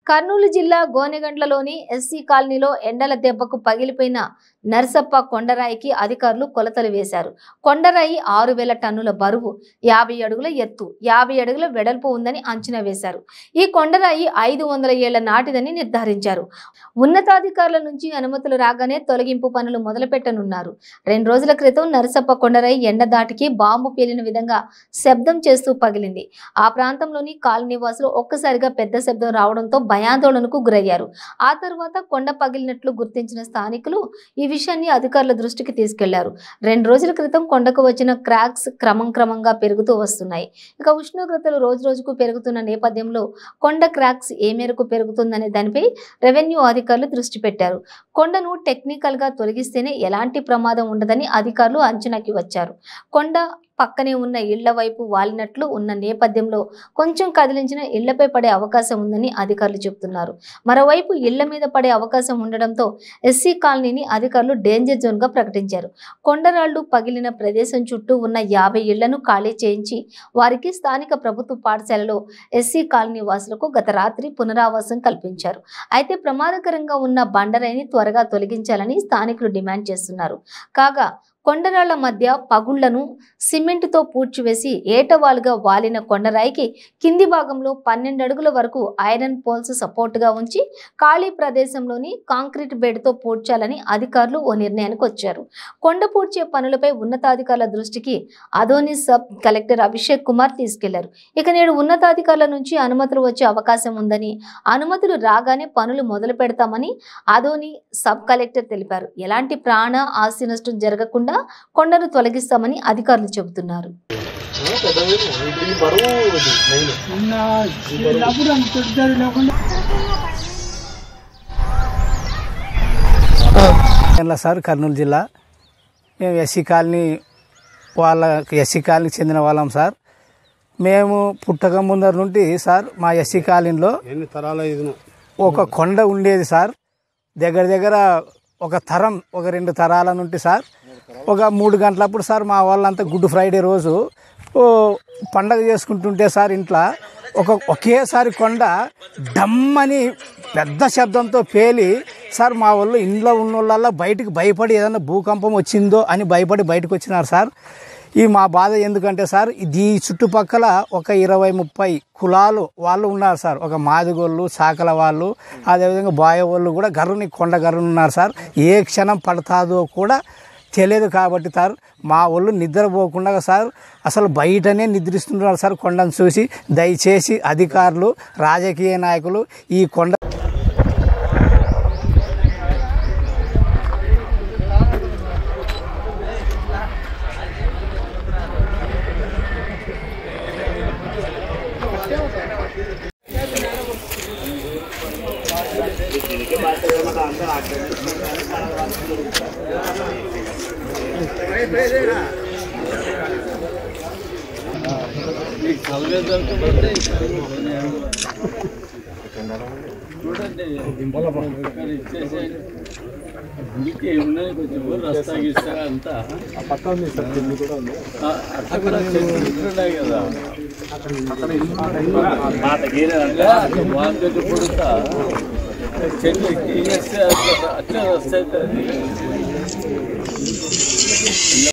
కర్నూలు జిల్లా గోనెగండ్లలోని ఎస్సీ కాలనీలో ఎండల దెబ్బకు పగిలిపోయిన నరసప్ప కొండరాయికి అధికారులు కొలతలు వేశారు కొండరాయి ఆరు వేల టన్నుల బరువు యాభై అడుగుల ఎత్తు యాభై అడుగుల వెడల్పు ఉందని అంచనా వేశారు ఈ కొండరాయి ఐదు వందల ఏళ్ల నాటిదని నిర్ధారించారు ఉన్నతాధికారుల నుంచి అనుమతులు రాగానే తొలగింపు పనులు మొదలుపెట్టనున్నారు రెండు రోజుల క్రితం నరసప్ప కొండరాయి ఎండ దాటికి బాంబు పేలిన విధంగా శబ్దం చేస్తూ పగిలింది ఆ ప్రాంతంలోని కాలనీ వాసులు ఒక్కసారిగా పెద్ద శబ్దం రావడంతో భయాందోళనకు గురయ్యారు ఆ తర్వాత కొండ పగిలినట్లు గుర్తించిన స్థానికులు ఈ విషయాన్ని అధికారుల దృష్టికి తీసుకెళ్లారు రెండు రోజుల క్రితం కొండకు వచ్చిన క్రాక్స్ క్రమం క్రమంగా పెరుగుతూ వస్తున్నాయి ఇక ఉష్ణోగ్రతలు రోజు రోజుకు పెరుగుతున్న నేపథ్యంలో కొండ క్రాక్స్ ఏ మేరకు పెరుగుతుందనే దానిపై రెవెన్యూ అధికారులు దృష్టి పెట్టారు కొండను టెక్నికల్ గా తొలగిస్తేనే ఎలాంటి ప్రమాదం ఉండదని అధికారులు అంచనాకి వచ్చారు కొండ పక్కనే ఉన్న ఇళ్ల వైపు వాలినట్లు ఉన్న నేపథ్యంలో కొంచెం కదిలించిన ఇళ్లపై పడే అవకాశం ఉందని అధికారులు చెబుతున్నారు మరోవైపు ఇళ్ల మీద పడే అవకాశం ఉండడంతో ఎస్సీ కాలనీని అధికారులు డేంజర్ జోన్ గా ప్రకటించారు కొండరాళ్లు పగిలిన ప్రదేశం చుట్టూ ఉన్న యాభై ఇళ్లను ఖాళీ చేయించి వారికి స్థానిక ప్రభుత్వ పాఠశాలలో ఎస్సీ కాలనీ వాసులకు గత రాత్రి పునరావాసం కల్పించారు అయితే ప్రమాదకరంగా ఉన్న బండరాయిని త్వరగా తొలగించాలని స్థానికులు డిమాండ్ చేస్తున్నారు కాగా కొండరాళ్ల మధ్య పగుళ్లను సిమెంటుతో పూడ్చివేసి ఏటవాలుగా వాలిన కొండరాయికి కింది భాగంలో పన్నెండు అడుగుల వరకు ఐరన్ పోల్స్ సపోర్టుగా ఉంచి ఖాళీ ప్రదేశంలోని కాంక్రీట్ బెడ్తో పూడ్చాలని అధికారులు ఓ నిర్ణయానికి వచ్చారు కొండ పూడ్చే పనులపై ఉన్నతాధికారుల దృష్టికి అదోని సబ్ కలెక్టర్ అభిషేక్ కుమార్ తీసుకెళ్లారు ఇక నేడు ఉన్నతాధికారుల నుంచి అనుమతులు వచ్చే అవకాశం ఉందని అనుమతులు రాగానే పనులు మొదలు పెడతామని అదోని సబ్ కలెక్టర్ తెలిపారు ఎలాంటి ప్రాణ ఆస్తి నష్టం జరగకుండా కొండను తొలగిస్తామని అధికారులు చెబుతున్నారు ఈ బరువు ఇది మెయిన్ నిన్న చిన్నప్పుడు అంత పెద్దది లేకుండా ఎలా సార్ కర్నూలు జిల్లా మేము ఎస్సీ కాలనీ వాళ్ళ ఎస్సీ కాలనీకి చెందిన వాళ్ళం సార్ మేము పుట్టక ముందర నుండి సార్ మా ఎస్సీ కాలనీలో ఎన్ని తరాల ఇది ఒక కొండ ఉండేది సార్ దగ్గర దగ్గర ఒక తరం ఒక రెండు తరాల నుండి సార్ ఒక మూడు గంటలప్పుడు సార్ మా వాళ్ళంతా గుడ్ ఫ్రైడే రోజు ఓ పండగ చేసుకుంటుంటే సార్ ఇంట్లో ఒక ఒకేసారి కొండ డమ్మని పెద్ద శబ్దంతో పేలి సార్ మా వాళ్ళు ఇంట్లో ఉన్న వాళ్ళ బయటికి భయపడి ఏదైనా భూకంపం వచ్చిందో అని భయపడి బయటకు వచ్చినారు సార్ ఈ మా బాధ ఎందుకంటే సార్ ఇది ఈ చుట్టుపక్కల ఒక ఇరవై ముప్పై కులాలు వాళ్ళు ఉన్నారు సార్ ఒక మాదిగోళ్ళు సాకల వాళ్ళు అదేవిధంగా బాయ వాళ్ళు కూడా గర్రుని కొండ గర్రుని ఉన్నారు సార్ ఏ క్షణం పడతాదో కూడా తెలియదు కాబట్టి సార్ మా వాళ్ళు నిద్రపోకుండా సార్ అసలు బయటనే నిద్రిస్తున్నారు సార్ కొండను చూసి దయచేసి అధికారులు రాజకీయ నాయకులు ఈ కొండ గుడికి ఉన్నది కొంచెం రస్తా గిస్తా అంతా పక్క ఉంది సార్ కింద కూడా ఉంది ఆ, అట్లా కూడా చెట్లు ఉన్నాయి కదా అట్లా మార్కెట్ పుడతా చెట్లు ఎక్కి చేస్తే అట్లా అట్లా వస్తాయి